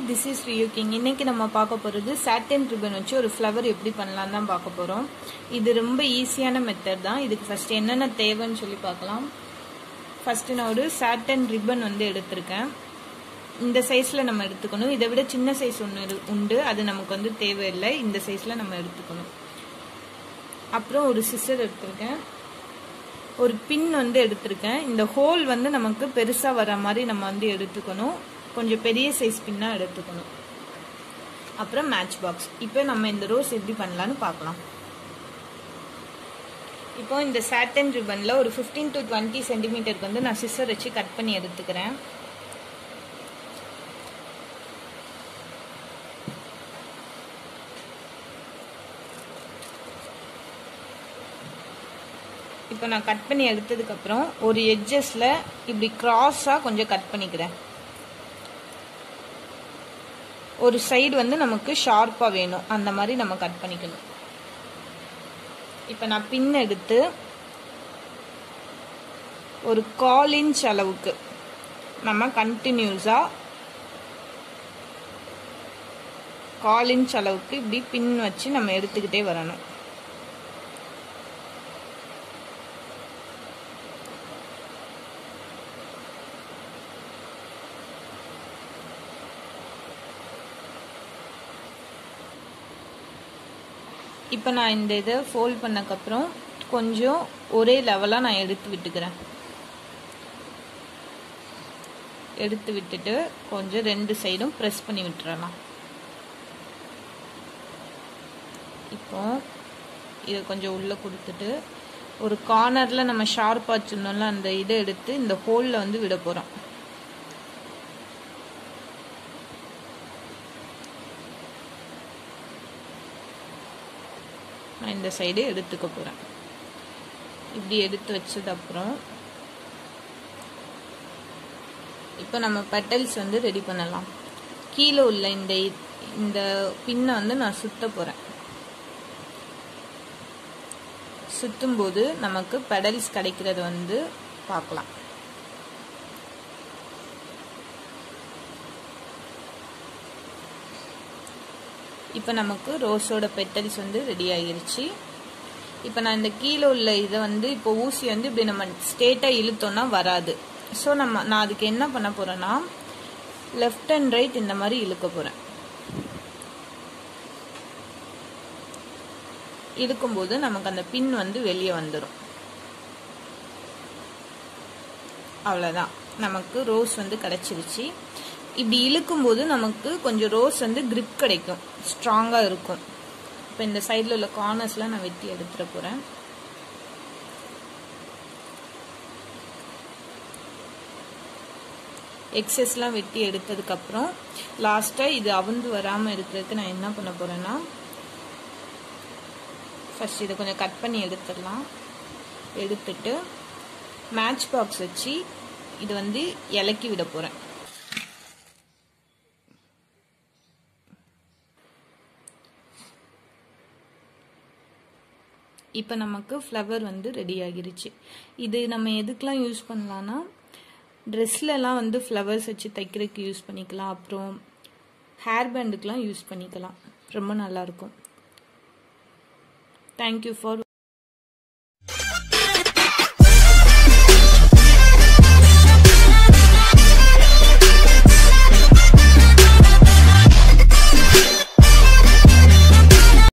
this is Rio king இன்னைக்கு நம்ம பார்க்க போகிறது சாட்டன் ரிப்பன் வச்சு ஒரு ஃப்ளவர் எப்படி பண்ணலாம் தான் பார்க்க போகிறோம் இது ரொம்ப ஈஸியான மெத்தட் தான் இதுக்கு ஃபர்ஸ்ட் என்னென்ன தேவைன்னு சொல்லி பார்க்கலாம் ஃபர்ஸ்ட் நான் ஒரு சாட்டன் ரிப்பன் வந்து எடுத்திருக்கேன் இந்த சைஸில் நம்ம எடுத்துக்கணும் இதை விட சின்ன சைஸ் ஒன்று உண்டு அது நமக்கு வந்து தேவையில்லை இந்த சைஸில் நம்ம எடுத்துக்கணும் அப்புறம் ஒரு சிசர் எடுத்திருக்கேன் ஒரு பின் வந்து எடுத்திருக்கேன் இந்த ஹோல் வந்து நமக்கு பெருசாக வர மாதிரி நம்ம வந்து எடுத்துக்கணும் கொஞ்சம் பெரிய சைஸ் பின்னாக எடுத்துக்கணும் அப்புறம் மேட்ச் பாக்ஸ் இப்போ நம்ம இந்த ரோஸ் எப்படி பண்ணலான்னு பார்க்கலாம் இப்போ இந்த சாட்டன் ரிப்பனில் ஒரு ஃபிஃப்டீன் டு டுவெண்ட்டி சென்டிமீட்டருக்கு வந்து நான் சிஸ்ஸர் வச்சு கட் பண்ணி எடுத்துக்கிறேன் இப்போ நான் கட் பண்ணி எடுத்ததுக்கப்புறம் ஒரு எட்ஜஸில் இப்படி க்ராஸாக கொஞ்சம் கட் பண்ணிக்கிறேன் ஒரு சைடு வந்து நமக்கு ஷார்ப்பாக வேணும் அந்த மாதிரி நம்ம கட் பண்ணிக்கணும் இப்போ நான் பின் எடுத்து ஒரு கால் இன்ச் அளவுக்கு நம்ம கண்டினியூஸாக கால் இன்ச் அளவுக்கு இப்படி பின் வச்சு நம்ம எடுத்துக்கிட்டே வரணும் இப்போ நான் இந்த இதை ஃபோல்ட் பண்ணக்கப்புறம் கொஞ்சம் ஒரே லெவலாக நான் எடுத்து விட்டுக்கிறேன் எடுத்து விட்டுட்டு கொஞ்சம் ரெண்டு சைடும் ப்ரெஸ் பண்ணி விட்டுறலாம் இப்போ இதை கொஞ்சம் உள்ளே கொடுத்துட்டு ஒரு கார்னரில் நம்ம ஷார்ப்பாக வச்சுருந்தோம்ல அந்த இதை எடுத்து இந்த ஹோலில் வந்து விட போகிறோம் நான் இந்த சைடு எடுத்துக்க போகிறேன் இப்படி எடுத்து வச்சது அப்புறம் இப்போ நம்ம பெட்டல்ஸ் வந்து ரெடி பண்ணலாம் கீழே உள்ள இந்த இந்த பின்னை வந்து நான் சுத்த போகிறேன் சுத்தும்போது நமக்கு பெடல்ஸ் கிடைக்கிறது வந்து பார்க்கலாம் இப்போ நமக்கு ரோஸோட பெட்டல்ஸ் வந்து ரெடி ஆகிருச்சு இப்போ நான் இந்த கீழே உள்ள இதை வந்து இப்போ ஊசி வந்து இப்படி நம்ம ஸ்டேட்டாக இழுத்தோம்னா வராது ஸோ நம்ம நான் அதுக்கு என்ன பண்ண போகிறேன்னா லெஃப்ட் அண்ட் ரைட் இந்த மாதிரி இழுக்க போகிறேன் இழுக்கும்போது நமக்கு அந்த பின் வந்து வெளியே வந்துடும் அவ்வளோதான் நமக்கு ரோஸ் வந்து கிடச்சிருச்சு இப்படி இழுக்கும்போது நமக்கு கொஞ்சம் ரோஸ் வந்து கிரிப் கிடைக்கும் ஸ்ட்ராங்காக இருக்கும் இப்போ இந்த சைடில் உள்ள கார்னர்ஸ்லாம் நான் வெட்டி எடுத்துட போகிறேன் எக்ஸஸ்லாம் வெட்டி எடுத்ததுக்கப்புறம் லாஸ்ட்டாக இது அவுந்து வராமல் இருக்கிறதுக்கு நான் என்ன பண்ண போகிறேன்னா ஃபஸ்ட் இதை கொஞ்சம் கட் பண்ணி எடுத்துடலாம் எடுத்துட்டு மேட்ச் பாக்ஸ் வச்சு இது வந்து இலக்கி விட போகிறேன் இப்போ நமக்கு ஃப்ளவர் வந்து ரெடி ஆகிருச்சு இது நம்ம எதுக்கெலாம் யூஸ் பண்ணலான்னா ட்ரெஸ்லலாம் வந்து ஃப்ளவர்ஸ் வச்சு தைக்கிறதுக்கு யூஸ் பண்ணிக்கலாம் அப்புறம் ஹேர் பேண்டுக்கெலாம் யூஸ் பண்ணிக்கலாம் ரொம்ப நல்லாயிருக்கும் தேங்க்யூ ஃபார்